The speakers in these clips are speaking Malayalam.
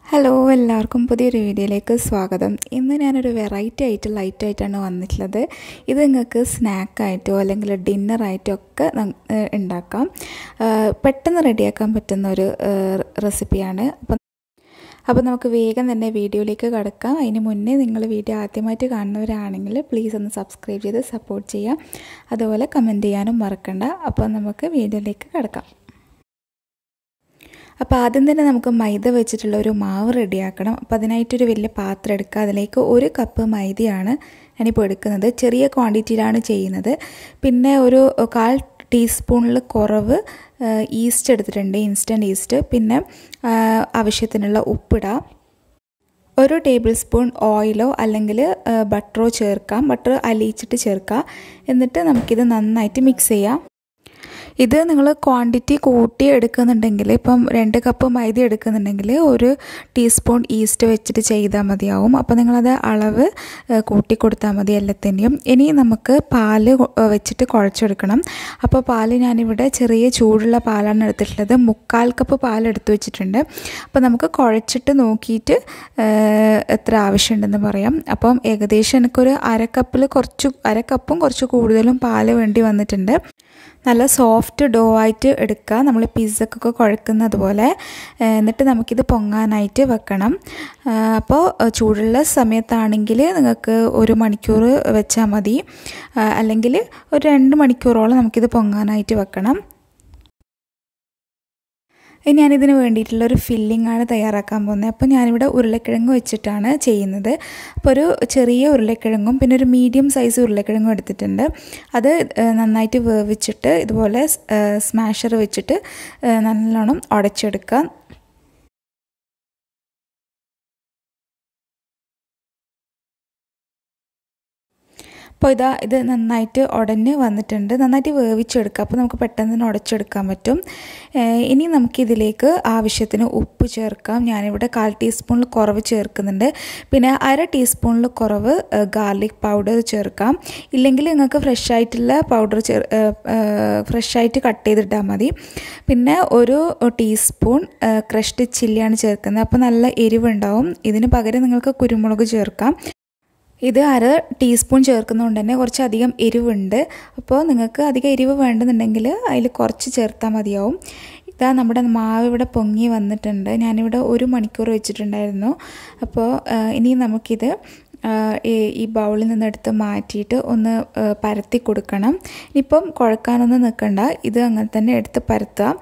ഹലോ എല്ലാവർക്കും പുതിയൊരു വീഡിയോയിലേക്ക് സ്വാഗതം ഇന്ന് ഞാനൊരു വെറൈറ്റി ആയിട്ട് ലൈറ്റ് ആയിട്ടാണ് വന്നിട്ടുള്ളത് ഇത് നിങ്ങൾക്ക് സ്നാക്കായിട്ടോ അല്ലെങ്കിൽ ഡിന്നറായിട്ടോ ഒക്കെ നം- ഏഹ് ഉണ്ടാക്കാം ഏഹ് പെട്ടെന്ന് റെഡിയാക്കാൻ പറ്റുന്ന ഒരു ഏഹ് റെസിപ്പിയാണ് അപ്പം അപ്പോൾ നമുക്ക് വേഗം തന്നെ വീഡിയോയിലേക്ക് കടക്കാം അതിന് മുന്നേ നിങ്ങൾ വീഡിയോ ആദ്യമായിട്ട് കാണുന്നവരാണെങ്കിൽ പ്ലീസ് ഒന്ന് സബ്സ്ക്രൈബ് ചെയ്ത് സപ്പോർട്ട് ചെയ്യുക അതുപോലെ കമൻറ്റ് ചെയ്യാനും മറക്കണ്ട അപ്പോൾ നമുക്ക് വീഡിയോയിലേക്ക് കടക്കാം അപ്പോൾ ആദ്യം തന്നെ നമുക്ക് മൈദ വെച്ചിട്ടുള്ള ഒരു മാവ് റെഡിയാക്കണം അപ്പോൾ അതിനായിട്ടൊരു വലിയ പാത്രം എടുക്കുക അതിലേക്ക് ഒരു കപ്പ് മൈദയാണ് ഞാനിപ്പോൾ എടുക്കുന്നത് ചെറിയ ക്വാണ്ടിറ്റിയിലാണ് ചെയ്യുന്നത് പിന്നെ ഒരു കാൽ ടീസ്പൂണിൽ കുറവ് ഈസ്റ്റ് എടുത്തിട്ടുണ്ട് ഇൻസ്റ്റൻറ്റ് ഈസ്റ്റ് പിന്നെ ആവശ്യത്തിനുള്ള ഉപ്പിടാം ഒരു ടേബിൾ സ്പൂൺ ഓയിലോ അല്ലെങ്കിൽ ബട്ടറോ ചേർക്കാം ബട്ടർ അലിയിച്ചിട്ട് ചേർക്കാം എന്നിട്ട് നമുക്കിത് നന്നായിട്ട് മിക്സ് ചെയ്യാം ഇത് നിങ്ങൾ ക്വാണ്ടിറ്റി കൂട്ടി എടുക്കുന്നുണ്ടെങ്കിൽ ഇപ്പം രണ്ട് കപ്പ് മൈദ എടുക്കുന്നുണ്ടെങ്കിൽ ഒരു ടീസ്പൂൺ ഈസ്റ്റ് വെച്ചിട്ട് ചെയ്താൽ മതിയാവും അപ്പോൾ നിങ്ങളത് അളവ് കൂട്ടി കൊടുത്താൽ മതി എല്ലാത്തിൻ്റെയും ഇനി നമുക്ക് പാല് വെച്ചിട്ട് കുഴച്ചെടുക്കണം അപ്പോൾ പാല് ഞാനിവിടെ ചെറിയ ചൂടുള്ള പാലാണ് എടുത്തിട്ടുള്ളത് മുക്കാൽ കപ്പ് പാൽ എടുത്തു വെച്ചിട്ടുണ്ട് അപ്പോൾ നമുക്ക് കുഴച്ചിട്ട് നോക്കിയിട്ട് എത്ര ആവശ്യമുണ്ടെന്ന് പറയാം അപ്പം ഏകദേശം എനിക്കൊരു അരക്കപ്പിൽ കുറച്ച് അരക്കപ്പും കുറച്ച് കൂടുതലും പാല് വേണ്ടി വന്നിട്ടുണ്ട് നല്ല സോഫ്റ്റ് ഡോ ആയിട്ട് എടുക്കുക നമ്മൾ പിസ്സക്കൊക്കെ കുഴക്കുന്നത് പോലെ എന്നിട്ട് നമുക്കിത് പൊങ്ങാനായിട്ട് വെക്കണം അപ്പോൾ ചൂടുള്ള സമയത്താണെങ്കിൽ നിങ്ങൾക്ക് ഒരു മണിക്കൂർ വെച്ചാൽ മതി അല്ലെങ്കിൽ ഒരു രണ്ട് മണിക്കൂറോളം നമുക്കിത് പൊങ്ങാനായിട്ട് വെക്കണം ഞാനിതിന് വേണ്ടിയിട്ടുള്ള ഒരു ഫില്ലിംഗ് ആണ് തയ്യാറാക്കാൻ പോകുന്നത് അപ്പോൾ ഞാനിവിടെ ഉരുളക്കിഴങ്ങ് വെച്ചിട്ടാണ് ചെയ്യുന്നത് അപ്പോൾ ഒരു ചെറിയ ഉരുളക്കിഴങ്ങും പിന്നെ ഒരു മീഡിയം സൈസ് ഉരുളക്കിഴങ്ങും എടുത്തിട്ടുണ്ട് അത് നന്നായിട്ട് വേവിച്ചിട്ട് ഇതുപോലെ സ്മാഷർ വെച്ചിട്ട് നല്ലോണം ഉടച്ചെടുക്കുക അപ്പോൾ ഇതാ ഇത് നന്നായിട്ട് ഉടഞ്ഞ് വന്നിട്ടുണ്ട് നന്നായിട്ട് വേവിച്ചെടുക്കുക അപ്പോൾ നമുക്ക് പെട്ടെന്ന് തന്നെ ഉടച്ചെടുക്കാൻ പറ്റും ഇനി നമുക്കിതിലേക്ക് ആവശ്യത്തിന് ഉപ്പ് ചേർക്കാം ഞാനിവിടെ കാൽ ടീസ്പൂണിൽ കുറവ് ചേർക്കുന്നുണ്ട് പിന്നെ അര ടീസ്പൂണിൽ കുറവ് ഗാർലിക് പൗഡർ ചേർക്കാം ഇല്ലെങ്കിൽ നിങ്ങൾക്ക് ഫ്രഷ് ആയിട്ടുള്ള പൗഡർ ചേർ ഫ്രഷ് ആയിട്ട് കട്ട് ചെയ്തിട്ടാൽ മതി പിന്നെ ഒരു ടീസ്പൂൺ ക്രഷ്ഡ് ചില്ലിയാണ് ചേർക്കുന്നത് അപ്പോൾ നല്ല എരിവുണ്ടാവും ഇതിന് പകരം നിങ്ങൾക്ക് കുരുമുളക് ചേർക്കാം ഇത് അര ടീസ്പൂൺ ചേർക്കുന്നതുകൊണ്ട് തന്നെ കുറച്ചധികം എരിവുണ്ട് അപ്പോൾ നിങ്ങൾക്ക് അധികം എരിവ് വേണ്ടെന്നുണ്ടെങ്കിൽ അതിൽ കുറച്ച് ചേർത്താൽ മതിയാവും ഇതാ നമ്മുടെ മാവ് ഇവിടെ പൊങ്ങി വന്നിട്ടുണ്ട് ഞാനിവിടെ ഒരു മണിക്കൂർ വെച്ചിട്ടുണ്ടായിരുന്നു അപ്പോൾ ഇനി നമുക്കിത് ഈ ബൗളിൽ നിന്ന് എടുത്ത് മാറ്റിയിട്ട് ഒന്ന് പരത്തി കൊടുക്കണം ഇനിയിപ്പം കുഴക്കാനൊന്നും നിൽക്കണ്ട ഇത് അങ്ങനെ തന്നെ എടുത്ത് പരത്താം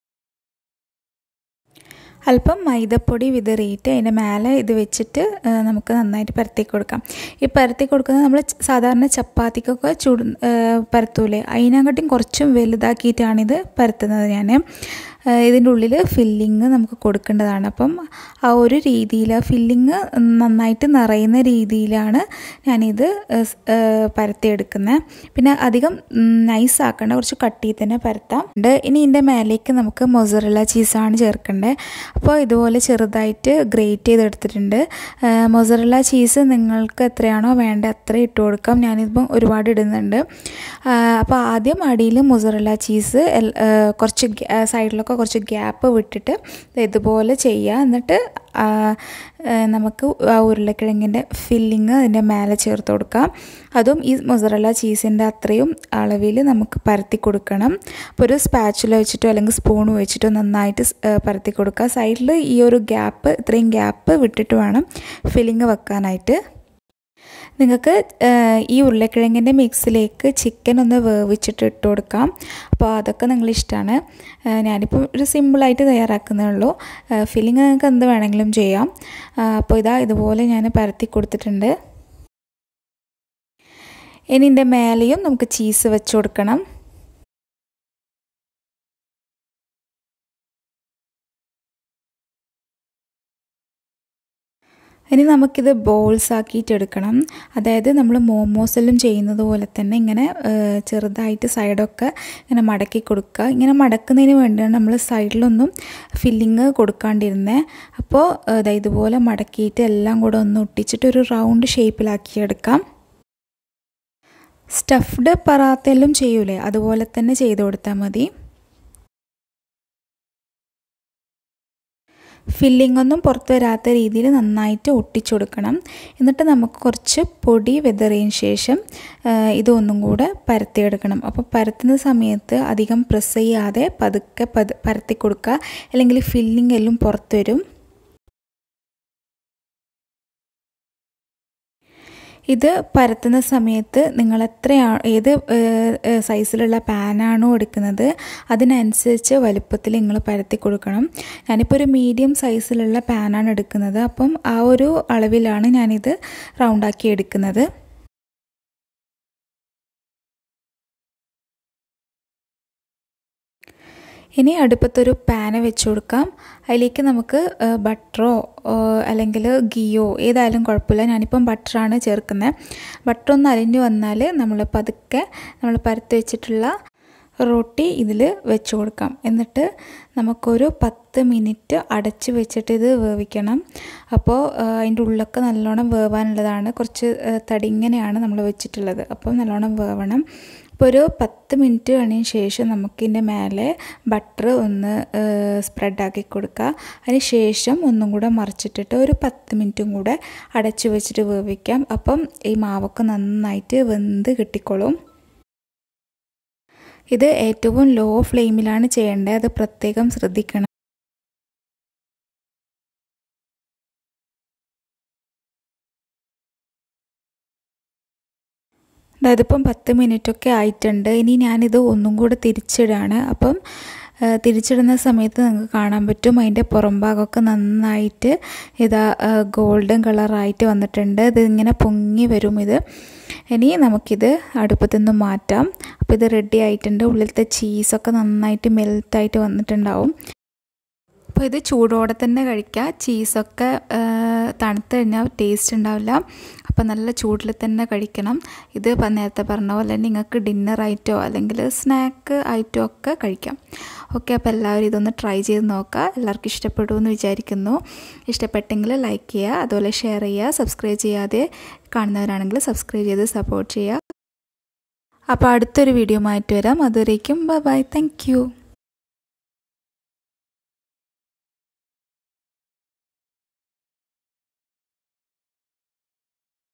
അല്പം മൈദപ്പൊടി വിതറിയിട്ട് അതിൻ്റെ മേലെ ഇത് വെച്ചിട്ട് നമുക്ക് നന്നായിട്ട് പരത്തി കൊടുക്കാം ഈ പരത്തി കൊടുക്കുന്നത് നമ്മൾ സാധാരണ ചപ്പാത്തിക്കൊക്കെ ചുട പരത്തൂലേ അതിനെക്കാട്ടിയും കുറച്ചും വലുതാക്കിയിട്ടാണിത് പരത്തുന്നത് ഞാൻ ഇതിൻ്റെ ഉള്ളിൽ ഫില്ലിങ് നമുക്ക് കൊടുക്കേണ്ടതാണ് അപ്പം ആ ഒരു രീതിയിൽ ആ ഫില്ലിങ് നന്നായിട്ട് നിറയുന്ന രീതിയിലാണ് ഞാനിത് പരത്തിയെടുക്കുന്നത് പിന്നെ അധികം നൈസ് ആക്കേണ്ട കുറച്ച് കട്ടി തന്നെ പരത്താം ഇനി ഇതിൻ്റെ മേലേക്ക് നമുക്ക് മൊസറല്ല ചീസാണ് ചേർക്കേണ്ടത് അപ്പോൾ ഇതുപോലെ ചെറുതായിട്ട് ഗ്രേറ്റ് ചെയ്തെടുത്തിട്ടുണ്ട് മൊസറല്ല ചീസ് നിങ്ങൾക്ക് എത്രയാണോ വേണ്ട അത്ര ഇട്ട് കൊടുക്കാം ഞാനിപ്പം ഒരുപാട് ഇടുന്നുണ്ട് അപ്പോൾ ആദ്യം അടിയിൽ മൊസറല്ല ചീസ് കുറച്ച് സൈഡിലൊക്കെ കുറച്ച് ഗ്യാപ്പ് വിട്ടിട്ട് ഇതുപോലെ ചെയ്യുക എന്നിട്ട് നമുക്ക് ആ ഉരുളക്കിഴങ്ങിൻ്റെ ഫില്ലിങ് അതിൻ്റെ മേലെ ചേർത്ത് കൊടുക്കാം അതും ഈ മൊസറല്ല ചീസിൻ്റെ അത്രയും അളവിൽ നമുക്ക് പരത്തി കൊടുക്കണം അപ്പോൾ ഒരു സ്പാച്ചുല വെച്ചിട്ടോ അല്ലെങ്കിൽ സ്പൂൺ വെച്ചിട്ടോ നന്നായിട്ട് പരത്തി കൊടുക്കുക സൈഡിൽ ഈ ഒരു ഗ്യാപ്പ് ഇത്രയും ഗ്യാപ്പ് വിട്ടിട്ട് വേണം ഫില്ലിങ് വെക്കാനായിട്ട് നിങ്ങൾക്ക് ഈ ഉരുളക്കിഴങ്ങിൻ്റെ മിക്സിലേക്ക് ചിക്കൻ ഒന്ന് വേവിച്ചിട്ട് ഇട്ട് കൊടുക്കാം അപ്പോൾ അതൊക്കെ നിങ്ങളിഷ്ടമാണ് ഞാനിപ്പോൾ ഒരു സിമ്പിളായിട്ട് തയ്യാറാക്കുന്നേ ഉള്ളൂ ഫില്ലിങ് നിങ്ങൾക്ക് എന്ത് വേണമെങ്കിലും ചെയ്യാം അപ്പോൾ ഇതാ ഇതുപോലെ ഞാൻ പരത്തി കൊടുത്തിട്ടുണ്ട് ഇനി ഇതിൻ്റെ മേലെയും നമുക്ക് ചീസ് വെച്ച് കൊടുക്കണം ഇനി നമുക്കിത് ബോൾസ് ആക്കിയിട്ട് എടുക്കണം അതായത് നമ്മൾ മോമോസെല്ലാം ചെയ്യുന്നത് പോലെ തന്നെ ഇങ്ങനെ ചെറുതായിട്ട് സൈഡൊക്കെ ഇങ്ങനെ മടക്കി കൊടുക്കുക ഇങ്ങനെ മടക്കുന്നതിന് വേണ്ടിയാണ് നമ്മൾ സൈഡിലൊന്നും ഫില്ലിങ് കൊടുക്കാണ്ടിരുന്നത് അപ്പോൾ ഇതുപോലെ മടക്കിയിട്ട് എല്ലാം കൂടെ ഒന്ന് ഒട്ടിച്ചിട്ട് ഒരു റൗണ്ട് ഷേപ്പിലാക്കിയെടുക്കാം സ്റ്റഫ്ഡ് പറാത്തെല്ലാം ചെയ്യൂലേ അതുപോലെ തന്നെ ചെയ്ത് കൊടുത്താൽ മതി ഫില്ലിംഗ് ഒന്നും പുറത്ത് വരാത്ത രീതിയിൽ നന്നായിട്ട് ഒട്ടിച്ചു കൊടുക്കണം എന്നിട്ട് നമുക്ക് കുറച്ച് പൊടി വെതറിയതിന് ശേഷം ഇതൊന്നും കൂടെ പരത്തിയെടുക്കണം അപ്പോൾ പരത്തുന്ന സമയത്ത് അധികം പ്രസ് ചെയ്യാതെ പതുക്കെ പത് പരത്തി കൊടുക്കുക അല്ലെങ്കിൽ ഫില്ലിംഗ് എല്ലാം പുറത്ത് വരും ഇത് പരത്തുന്ന സമയത്ത് നിങ്ങൾ എത്രയാണ് ഏത് സൈസിലുള്ള പാനാണോ എടുക്കുന്നത് അതിനനുസരിച്ച് വലുപ്പത്തിൽ നിങ്ങൾ പരത്തി കൊടുക്കണം ഞാനിപ്പോൾ ഒരു മീഡിയം സൈസിലുള്ള പാനാണ് എടുക്കുന്നത് അപ്പം ആ ഒരു അളവിലാണ് ഞാനിത് റൗണ്ടാക്കി എടുക്കുന്നത് ഇനി അടുപ്പത്തൊരു പാന് വെച്ച് കൊടുക്കാം അതിലേക്ക് നമുക്ക് ബട്ടറോ അല്ലെങ്കിൽ ഗീയോ ഏതായാലും കുഴപ്പമില്ല ഞാനിപ്പം ബട്ടറാണ് ചേർക്കുന്നത് ബട്ടർ ഒന്ന് അലിഞ്ഞു വന്നാൽ നമ്മൾ പതുക്കെ നമ്മൾ പരത്തി വെച്ചിട്ടുള്ള റൊട്ടി ഇതിൽ വെച്ച് കൊടുക്കാം എന്നിട്ട് നമുക്കൊരു പത്ത് മിനിറ്റ് അടച്ച് വെച്ചിട്ട് ഇത് വേവിക്കണം അപ്പോൾ അതിൻ്റെ ഉള്ളൊക്കെ നല്ലോണം വേവാനുള്ളതാണ് കുറച്ച് തടിങ്ങനെയാണ് നമ്മൾ വെച്ചിട്ടുള്ളത് അപ്പോൾ നല്ലോണം വേവണം അപ്പോൾ ഒരു പത്ത് മിനിറ്റ് കഴിഞ്ഞതിന് ശേഷം നമുക്കിതിൻ്റെ മേലെ ബട്ടർ ഒന്ന് സ്പ്രെഡാക്കി കൊടുക്കുക അതിന് ശേഷം ഒന്നും കൂടെ മറിച്ചിട്ടിട്ട് ഒരു പത്ത് മിനിറ്റും കൂടെ അടച്ചു വെച്ചിട്ട് വേവിക്കാം അപ്പം ഈ മാവൊക്കെ നന്നായിട്ട് വെന്ത് കിട്ടിക്കോളും ഇത് ഏറ്റവും ലോ ഫ്ലെയിമിലാണ് ചെയ്യേണ്ടത് അത് പ്രത്യേകം ശ്രദ്ധിക്കണം അതായത് ഇപ്പം പത്ത് മിനിറ്റൊക്കെ ആയിട്ടുണ്ട് ഇനി ഞാനിത് ഒന്നും കൂടെ തിരിച്ചിടാണ് അപ്പം തിരിച്ചിടുന്ന സമയത്ത് നിങ്ങൾക്ക് കാണാൻ പറ്റും അതിൻ്റെ പുറം ഭാഗമൊക്കെ നന്നായിട്ട് ഇതാ ഗോൾഡൻ കളറായിട്ട് വന്നിട്ടുണ്ട് ഇത് ഇങ്ങനെ പൊങ്ങി വരും ഇത് ഇനി നമുക്കിത് അടുപ്പത്തു നിന്ന് മാറ്റാം അപ്പോൾ ഇത് റെഡി ആയിട്ടുണ്ട് ഉള്ളിലത്തെ ചീസൊക്കെ നന്നായിട്ട് മെൽറ്റായിട്ട് വന്നിട്ടുണ്ടാവും അപ്പോൾ ഇത് ചൂടോടെ തന്നെ കഴിക്കുക ചീസൊക്കെ തണുത്ത് കഴിഞ്ഞാൽ ടേസ്റ്റ് ഉണ്ടാവില്ല അപ്പോൾ നല്ല ചൂടിൽ തന്നെ കഴിക്കണം ഇത് നേരത്തെ പറഞ്ഞ പോലെ നിങ്ങൾക്ക് ഡിന്നറായിട്ടോ അല്ലെങ്കിൽ സ്നാക്ക് ആയിട്ടോ ഒക്കെ കഴിക്കാം ഓക്കെ അപ്പോൾ എല്ലാവരും ഇതൊന്ന് ട്രൈ ചെയ്ത് നോക്കുക എല്ലാവർക്കും ഇഷ്ടപ്പെടുമെന്ന് വിചാരിക്കുന്നു ഇഷ്ടപ്പെട്ടെങ്കിൽ ലൈക്ക് ചെയ്യുക അതുപോലെ ഷെയർ ചെയ്യുക സബ്സ്ക്രൈബ് ചെയ്യാതെ കാണുന്നവരാണെങ്കിൽ സബ്സ്ക്രൈബ് ചെയ്ത് സപ്പോർട്ട് ചെയ്യുക അപ്പോൾ അടുത്തൊരു വീഡിയോ ആയിട്ട് വരാം അതുവരേക്കും ബൈ ബൈ താങ്ക്